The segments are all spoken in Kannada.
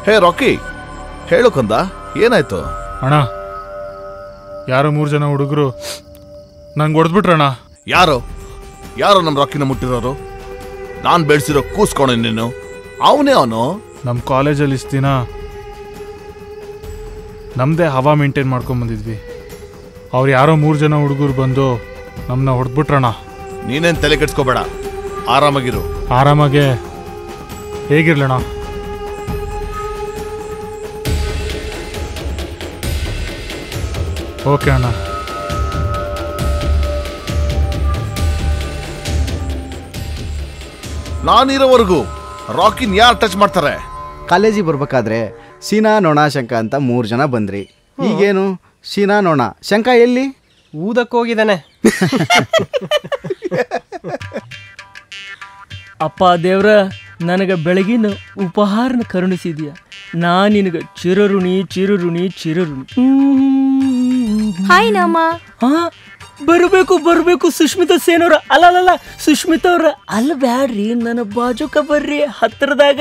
ಹೇ ರಾಕಿ ಹೇಳು ಕಂದ ಏನಾಯ್ತು ಅಣ್ಣ ಯಾರೋ ಮೂರು ಜನ ಹುಡುಗರು ನಂಗೆ ಹೊಡೆದ್ಬಿಟ್ರಣ್ಣ ಯಾರು ಯಾರು ನಮ್ಮ ರಾಕಿನ ಮುಟ್ಟಿರೋರು ನಾನ್ ಬೆಳೆಸಿರೋ ಕೂಸ್ಕೊಣ ನೀನು ಅವನೇ ಅವನು ನಮ್ಮ ಕಾಲೇಜಲ್ಲಿ ಇಷ್ಟು ದಿನ ನಮ್ಮದೇ ಹವಾ ಮೇಂಟೈನ್ ಮಾಡ್ಕೊಂಡ್ ಬಂದಿದ್ವಿ ಅವ್ರು ಯಾರೋ ಮೂರು ಜನ ಹುಡುಗರು ಬಂದು ನಮ್ಮನ್ನ ಹೊಡೆದ್ಬಿಟ್ರಣ್ಣ ನೀನೇನ್ ತಲೆ ಕೆಡ್ಸ್ಕೋಬೇಡ ಆರಾಮಾಗಿರು ಆರಾಮಾಗೆ ಹೇಗಿರ್ಲಣ್ಣ ಓಕೆ ಅಣ್ಣ ನಾನಿರೋವರೆಗೂ ರಾಕಿನ್ ಯಾರು ಟಚ್ ಮಾಡ್ತಾರೆ ಕಾಲೇಜಿಗೆ ಬರ್ಬೇಕಾದ್ರೆ ಸೀನಾ ನೊಣ ಶಂಕ ಅಂತ ಮೂರು ಜನ ಬಂದ್ರಿ ಈಗೇನು ಸೀನಾ ನೊಣ ಶಂಕ ಎಲ್ಲಿ ಊದಕ್ಕೋಗಿದ್ದಾನೆ ಅಪ್ಪ ದೇವ್ರ ನನಗೆ ಬೆಳಗಿನ ಉಪಹಾರನ ಕರುಣಿಸಿದ್ಯಾ ನಾ ನಿನಗೆ ಚಿರಋಣಿ ಚಿರಋಣಿ ಚಿರಋಣಿ ಹಾಯ್ ನಾಮ ಹಾ ಬರಬೇಕು ಬರಬೇಕು ಸುಷ್ಮಿತಾ ಸೇನವ್ರ ಅಲ್ಲಲ್ಲ ಸುಷ್ಮಿತಾ ಅವ್ರ ಅಲ್ಲ ಬ್ಯಾಡ್ರಿ ನನ್ನ ಬಾಜುಕ ಬರ್ರಿ ಹತ್ರದಾಗ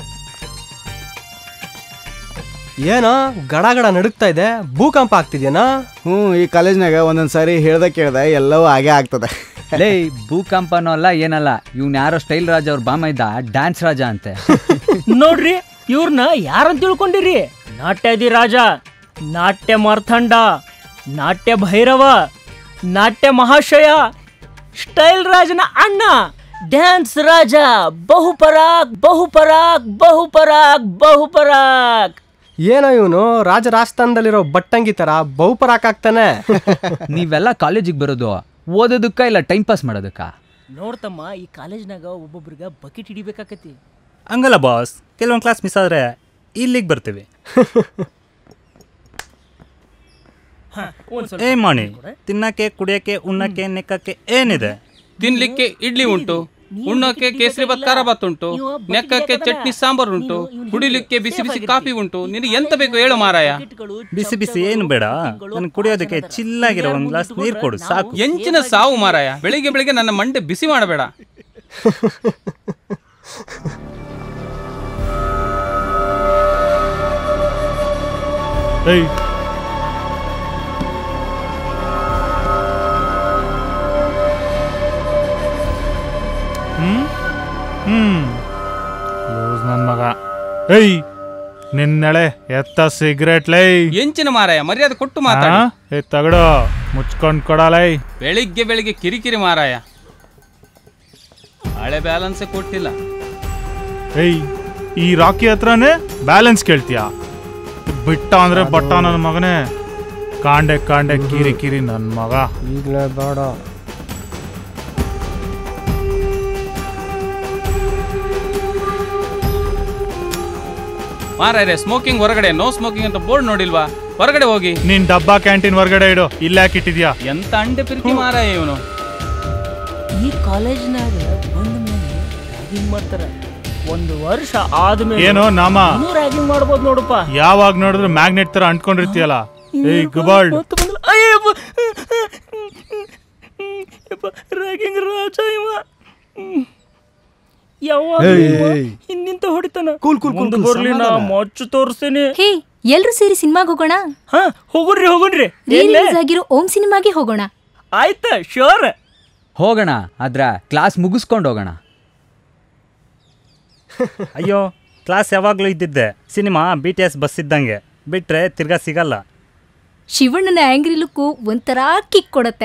ಏನೋ ಗಡ ಗಡ ನಡುಕ್ತಾ ಇದೆ ಭೂಕಂಪ ಆಗ್ತಿದ್ಯಾನಾ ಹ್ಞೂ ಈ ಕಾಲೇಜ್ನಾಗ ಒಂದೊಂದು ಸಾರಿ ಹೇಳ್ದೆ ಕೇಳ್ದೆ ಎಲ್ಲವೂ ಹಾಗೆ ಆಗ್ತದೆ ಲೇ ಭೂಕಂಪನೂ ಅಲ್ಲ ಏನಲ್ಲ ಇವ್ನ ಯಾರೋ ಸ್ಟೈಲ್ ರಾಜ ಅವ್ರ ಬಾಮ ಇದ್ದ ಡ್ಯಾನ್ಸ್ ರಾಜ ಅಂತೆ ನೋಡ್ರಿ ಇವ್ರನ್ನ ಯಾರಂತ ತಿಳ್ಕೊಂಡಿರಿ ನಾಟ್ಯಾದಿ ರಾಜ ನಾಟ್ಯ ಮಾರ್ಥಂಡ ನಾಟ್ಯ ಭೈರವ ನಾಟ್ಯ ಮಹಾಶಯ ಸ್ಟೈಲ್ ರಾಜನ ಅಣ್ಣ ಡ್ಯಾನ್ಸ್ ರಾಜ ಬಹುಪರಾಗ್ ಬಹುಪರಾಗ್ ಬಹುಪರಾಗ್ ಬಹುಪರಾಗ್ ಏನೋ ಇವನು ರಾಜ ರಾಜಸ್ಥಾನದಲ್ಲಿರೋ ಬಟ್ಟಂಗಿ ತರ ಬಹುಪರಾಕ್ ಆಗ್ತಾನೆ ನೀವೆಲ್ಲ ಕಾಲೇಜಿಗೆ ಬರೋದು ಓದೋದಕ್ಕ ಇಲ್ಲ ಟೈಮ್ ಪಾಸ್ ಮಾಡೋದಕ್ಕ ನೋಡ್ತಮ್ಮ ಈ ಕಾಲೇಜ್ನಾಗ ಒಬ್ಬೊಬ್ರಿಗೆ ಬಕೆಟ್ ಹಿಡಿಬೇಕಾಕತಿ ಹಂಗಲ್ಲ ಬಾಸ್ ಕೆಲವೊಂದು ಕ್ಲಾಸ್ ಮಿಸ್ ಆದರೆ ಇಲ್ಲಿಗೆ ಬರ್ತೀವಿ ಒಂದ್ ಏ ಮಾಡಿ ತಿನ್ನಕ್ಕೆ ಕುಡಿಯಕ್ಕೆ ಉಣ್ಣಕ್ಕೆ ನೆಕ್ಕಕ್ಕೆ ಏನಿದೆ ತಿನ್ಲಿಕ್ಕೆ ಇಡ್ಲಿ ಉಂಟು ಉಣ್ಣೋಕೆ ಕೇಸರಿ ಭಾತ್ ಖಾರ ಭಾತ್ ಉಂಟು ನೆಕ್ಕಕ್ಕೆ ಚಟ್ನಿ ಸಾಂಬಾರ್ ಉಂಟು ಕುಡಿಲಿಕ್ಕೆ ಬಿಸಿ ಬಿಸಿ ಕಾಫಿ ಉಂಟು ನಿನಗೆ ಎಂತ ಬೇಕು ಹೇಳು ಮಾರಾಯ ಬಿಸಿ ಬಿಸಿ ಏನು ಬೇಡ ನನಗೆ ಕುಡಿಯೋದಕ್ಕೆ ಚಿಲ್ಲಾಗಿರೋ ಒಂದು ಗ್ಲಾಸ್ ನೀರು ಕೊಡು ಸಾಕು ಎಂಚಿನ ಸಾವು ಮಾರಾಯ ಬೆಳಿಗ್ಗೆ ಬೆಳಿಗ್ಗೆ ನನ್ನ ಮಂಡೆ ಬಿಸಿ ಮಾಡಬೇಡ ಏಯ್ ಹ್ಮ್ ಹ್ಮ್ ಲೂಸ್ ನನ್ ಮಗ ಏಯ್ ನಿನ್ನೆಳೆ ಎತ್ತ ಸಿಗರೇಟ್ ಲೈ ಎಂಚಿನ ಮಾರಾಯ ಮರ್ಯಾದೆ ಕೊಟ್ಟು ಮಾತಾಡ ಆ? ಏ ತಗಡು ಮುಚ್ಕೊಂಡ್ ಕೊಡಲೈ ಬೆಳಿಗ್ಗೆ ಬೆಳಿಗ್ಗೆ ಕಿರಿಕಿರಿ ಮಾರಾಯ ಹಳೆ ಬ್ಯಾಲೆನ್ಸೇ ಕೊಟ್ಟಿಲ್ಲ ಏಯ್ ಈ ರಾಕಿ ಹತ್ರನೇ ಬ್ಯಾಲೆನ್ಸ್ ಕೇಳ್ತೀಯ ಬಿಟ್ಟ ಅಂದ್ರೆ ಬಟ್ಟ ನನ್ನ ಮಗನೇ ಕಾಂಡೆ ಕಾಂಡೆ ಕಿರಿ ಕಿರಿ ನನ್ನ ಮಗ ಈಗಲೇ ಬೇಡ ಮಾರಾಯ ಸ್ಮೋಕಿಂಗ್ ಹೊರಗಡೆ ನೋ ಸ್ಮೋಕಿಂಗ್ ಅಂತ ಬೋರ್ಡ್ ನೋಡಿಲ್ವಾ ಹೊರಗಡೆ ಹೋಗಿ ನಿನ್ ಡಬ್ಬಾ ಕ್ಯಾಂಟೀನ್ ಹೊರಗಡೆ ಇಡು ಇಲ್ಲ ಯಾಕಿಟ್ಟಿದ್ಯಾ ಎಂತ ಅಂಡೆ ಪಿರಿಕಿ ಮಾರಾಯ ಇವನು ಈ ಕಾಲೇಜ್ನಾಗ ಬಂದ ಮೇಲೆ ರ್ಯಾಗಿಂಗ್ ಮಾಡ್ತಾರ ಒಂದು ವರ್ಷ ಆದ್ಮೇಲೆ ಏನೋ ನಾಮ ರ್ಯಾಗಿಂಗ್ ಮಾಡ್ಬೋದು ನೋಡಪ್ಪ ಯಾವಾಗ ನೋಡಿದ್ರು ಮ್ಯಾಗ್ನೆಟ್ ತರ ಅಂಟ್ಕೊಂಡಿರ್ತೀಯಲ್ಲ ಏಯ್ ಗುಬಾಲ್ಡ್ ಮತ್ತೆ ಬಂದ್ಲು. ಅಯ್ಯಪ್ಪ ರ್ಯಾಗಿಂಗ್ ರಾಜ ಇವ ಹ್ಮ್. ಯಾವಾಗ ಏಯ್, ಇವ ಏಯ್. ಹಿಂದಿಂತ ಹೊಡಿತಾನ ಕೂಲ್, ಕೂಲ್, ಕೂಲ್, ಮುಂದೆ ಕೂಲ್, ಬರ್ಲಿ ನಾ ಸಮಾಧಾನ. ಮಚ್ಚು ತೋರಿಸ್ತೇನೆ ಹೇ ಎಲ್ರು ಸೇರಿ ಸಿನಿಮಾಗ್ ಹೋಗೋಣ ಹಾ ಹೋಗುಣ್ರಿ ಹೋಗುಣ್ರಿ ರಿಲೀಸ್ ಆಗಿರೋ ಓಂ ಸಿನಿಮಾಗೆ ಹೋಗೋಣ ಆಯ್ತಾ ಶೋರ್ ಹೋಗೋಣ ಆದ್ರ ಕ್ಲಾಸ್ ಮುಗಿಸ್ಕೊಂಡು ಹೋಗೋಣ ಅಯ್ಯೋ ಕ್ಲಾಸ್ ಯಾವಾಗಲೂ ಇದ್ದಿದ್ದೆ cinema B T S bus ಇದ್ದಂಗೆ ಬಿಟ್ರೆ ತಿರ್ಗಾ ಸಿಗಲ್ಲ ಶಿವಣ್ಣನ ಆಂಗ್ರಿ ಲುಕ್ಕು ಒಂಥರ ಕಿಕ್ ಕೊಡತ್ತೆ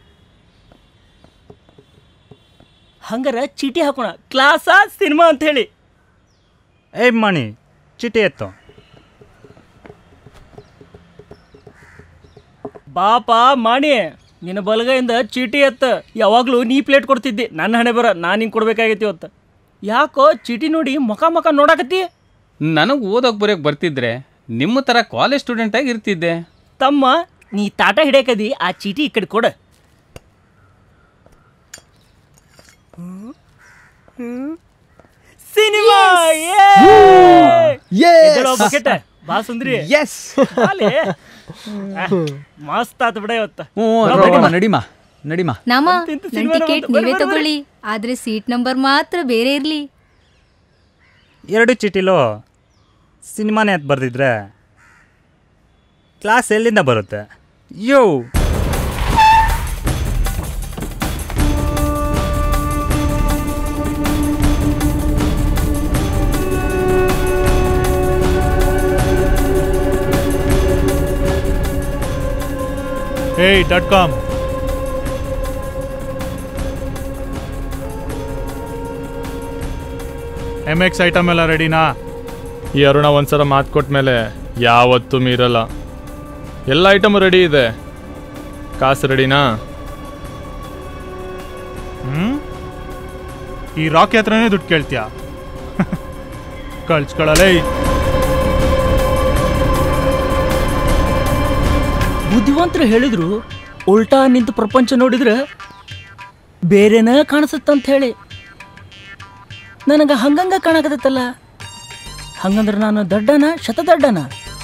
ಹಂಗಾರ ಚೀಟಿ ಹಾಕೋಣ ಕ್ಲಾಸ ಸಿನಿಮಾ ಅಂತ ಹೇಳಿ ಏ ಮಣಿ ಚೀಟಿ ಎತ್ತು ಬಾಪ ಮಾಡಿ ನಿನ್ನ ಬಲಗೈಯಿಂದ ಚೀಟಿ ಎತ್ತ ಯಾವಾಗಲೂ ನೀ ಪ್ಲೇಟ್ ಕೊಡ್ತಿದ್ದಿ ನನ್ನ ಹಣೆ ಬರ ನಾನು ಹಿಂಗೆ ಕೊಡ್ಬೇಕಾಗೈತಿ ಇವತ್ತು ಯಾಕೋ ಚೀಟಿ ನೋಡಿ ಮುಖ ಮುಖ ನೋಡಾಕತ್ತಿ ನನಗೆ ಓದೋಕೆ ಬರೆಯೋಕೆ ಬರ್ತಿದ್ರೆ ನಿಮ್ಮ ಥರ ಕಾಲೇಜ್ ಸ್ಟೂಡೆಂಟಾಗಿ ಇರ್ತಿದ್ದೆ ತಮ್ಮ ನೀ ತಾಟ ಹಿಡಿಯಕದಿ ಆ ಚೀಟಿ ಈ ಕಡೆ ಕೊಡ ಸಿನಿಮಾ ಬಕೆಟ್ ಬಾ ಸುಂದ್ರಿ ಎಸ್ ಬಾಲೆ. ಆ, ಮಸ್ತ್ ಆತು ಬಿಡ ಇವತ್ತು ಹ್ಞೂ ಬಾ, ನಡಿಮ ಬಾ. ನಡಿಮ ನಡಿಮ ನಾಮ ಅಂತಿಂತ ನನ್ ಸಿನಿಮಾನ ಟಿಕೆಟ್ ಬಂತು. ಬರ್ರಿ, ನೀವೇ ಬರ್ರಿ, ತಗೊಳ್ಳಿ ಆದ್ರೆ ಸೀಟ್ ನಂಬರ್ ಮಾತ್ರ ಬೇರೆ ಇರ್ಲಿ ಎರಡು ಚೀಟಿಲೋ ಸಿನಿಮಾನೇ ಅಂತ ಬರ್ದಿದ್ರೆ ಕ್ಲಾಸ್ ಎಲ್ಲಿಂದ ಬರುತ್ತೆ ಯೋ ಏಯ್ dot com M X item ಎಲ್ಲ ರೆಡಿನಾ ಈ ಅರುಣ ಒಂದ್ಸಲ ಮಾತು ಕೊಟ್ಟ ಮೇಲೆ ಯಾವತ್ತೂ ಮೀರಲ್ಲ ಎಲ್ಲ ಐಟಮು ರೆಡಿ ಇದೆ ಕಾಸು ರೆಡಿನಾ ಹ್ಮ್ ಈ ರಾಕಿ ಹತ್ರನೇ ದುಡ್ಡು ಕೇಳ್ತೀಯ ಕಳ್ಸ್ಕೊಳಲೇ ಬುದ್ಧಿವಂತರು ಹೇಳಿದ್ರು ಉಲ್ಟಾ ನಿಂತು ಪ್ರಪಂಚ ನೋಡಿದ್ರೆ ಬೇರೆನ ಕಾಣಿಸುತ್ತಂತ ಹೇಳಿ ನನಗೆ ಹಂಗಂಗ ಕಾಣಕತ್ತಲ್ಲ ಹಂಗಂದ್ರೆ ನಾನು ದಡ್ಡನ ಶತದಡ್ಡನ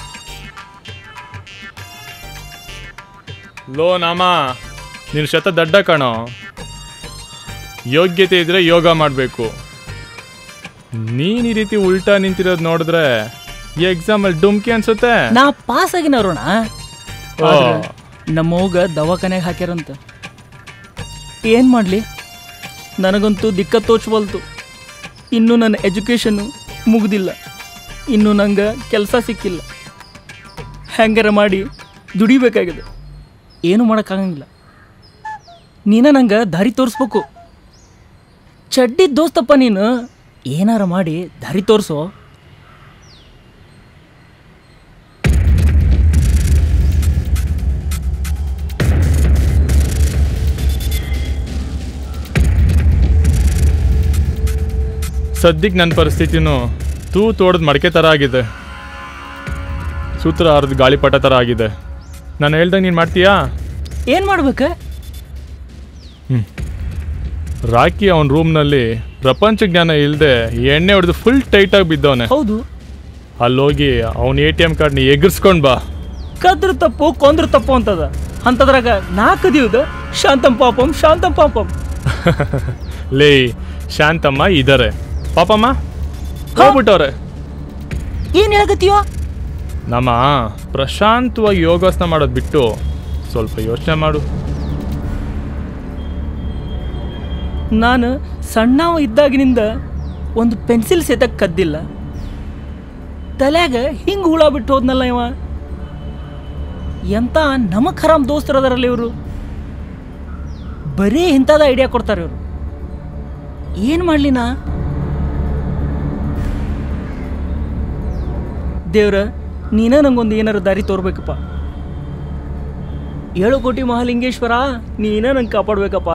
ಲೋ ನಾಮ ನೀನು ಶತ ದಡ್ಡ ಕಣೋ ಯೋಗ್ಯತೆ ಇದ್ರೆ ಯೋಗ ಮಾಡಬೇಕು ನೀನು ಈ ರೀತಿ ಉಲ್ಟಾ ನಿಂತಿರೋದು ನೋಡಿದ್ರೆ ಈ ಎಕ್ಸಾಮಲ್ಲಿ ಡುಮ್ಕಿ ಅನ್ಸುತ್ತೆ ನಾ ಪಾಸ್ ಆಗಿನ ಅರುಣ ಓ. ನಮ್ಮ ಹೋಗ ದವಾಖಾನೆಗೆ ಹಾಕ್ಯಾರಂತ ಏನು ಮಾಡಲಿ ನನಗಂತೂ ದಿಕ್ಕ ತೋಚವಲ್ತು ಇನ್ನೂ ನನ್ನ ಎಜುಕೇಷನ್ನು ಮುಗ್ದಿಲ್ಲ ಇನ್ನೂ ನಂಗೆ ಕೆಲಸ ಸಿಕ್ಕಿಲ್ಲ ಹೆಂಗಾರ ಮಾಡಿ ದುಡಿಬೇಕಾಗಿದೆ ಏನು ಮಾಡೋಕ್ಕಾಗಂಗಿಲ್ಲ ನೀನ ನಂಗೆ ದಾರಿ ತೋರಿಸ್ಬೇಕು ಚಡ್ಡಿ ದೋಸ್ತಪ್ಪ ನೀನು ಏನಾರ ಮಾಡಿ ದಾರಿ ತೋರಿಸೋ ಸದ್ಯಕ್ಕೆ ನನ್ನ ಪರಿಸ್ಥಿತಿನೂ ತೂ ತೋಡದ ಮಡಕೆ ಥರ ಆಗಿದೆ ಸೂತ್ರ ಹರಿದ ಗಾಳಿಪಟ ಥರ ಆಗಿದೆ ನಾನು ಹೇಳ್ದಂಗೆ ನೀನು ಮಾಡ್ತೀಯಾ ಏನು ಮಾಡ್ಬೇಕು ರಾಕಿ ಅವನ ರೂಮ್ನಲ್ಲಿ ಪ್ರಪಂಚ ಜ್ಞಾನ ಇಲ್ಲದೆ ಎಣ್ಣೆ ಹೊಡೆದು ಫುಲ್ ಟೈಟಾಗಿ ಬಿದ್ದವನೆ ಹೌದು ಅಲ್ಲೋಗಿ ಅವನ ಎ ಟಿ ಎಮ್ ಕಾರ್ಡ್ನ ಎಗರ್ಸ್ಕೊಂಡು ಬಾ ಕದ್ರ ತಪ್ಪು ಕೊಂದ್ರ ತಪ್ಪು ಅಂತದ ಅಂತದ್ರಾಗ ನಾ ಕದಿಯುದ ಶಾಂತಂ ಪಾಪಂ ಶಾಂತಂ ಪಾಪಂ ಲೇ ಶಾಂತಮ್ಮ ಇದ್ದಾರೆ ಪಾಪಮ್ಮ ಹೋಗ್ಬಿಟ್ಟವ್ರೆ ಏನ್ ಹೇಳಕತ್ತೀಯೋ ನಮ್ಮ ಪ್ರಶಾಂತವಾಗಿ ಯೋಗಾಸನ ಮಾಡೋದು ಬಿಟ್ಟು ಸ್ವಲ್ಪ ಯೋಚನೆ ಮಾಡು ನಾನು ಸಣ್ಣವ ಇದ್ದಾಗಿನಿಂದ ಒಂದು ಪೆನ್ಸಿಲ್ ಸೆತಕ್ ಕದ್ದಿಲ್ಲ ತಲ್ಯಾಗ ಹಿಂಗ್ ಹುಳ ಬಿಟ್ಟು ಹೋದ್ನಲ್ಲ ಇವ ಎಂತ ನಮಗ್ ಹರಾಮ್ ದೋಸ್ತರು ಅದಾರಲ್ಲ ಇವರು ಬರೀ ಇಂಥದ ಐಡಿಯಾ ಕೊಡ್ತಾರೆ ಇವರು ಏನು ಮಾಡಲಿ ನಾ ದೇವ್ರ ನೀನ ನಂಗೊಂದು ಏನಾರ ದಾರಿ ತೋರ್ಬೇಕಪ್ಪ ಏಳು ಕೋಟಿ ಮಹಾಲಿಂಗೇಶ್ವರ ನೀನ ನಂಗೆ ಕಾಪಾಡ್ಬೇಕಪ್ಪ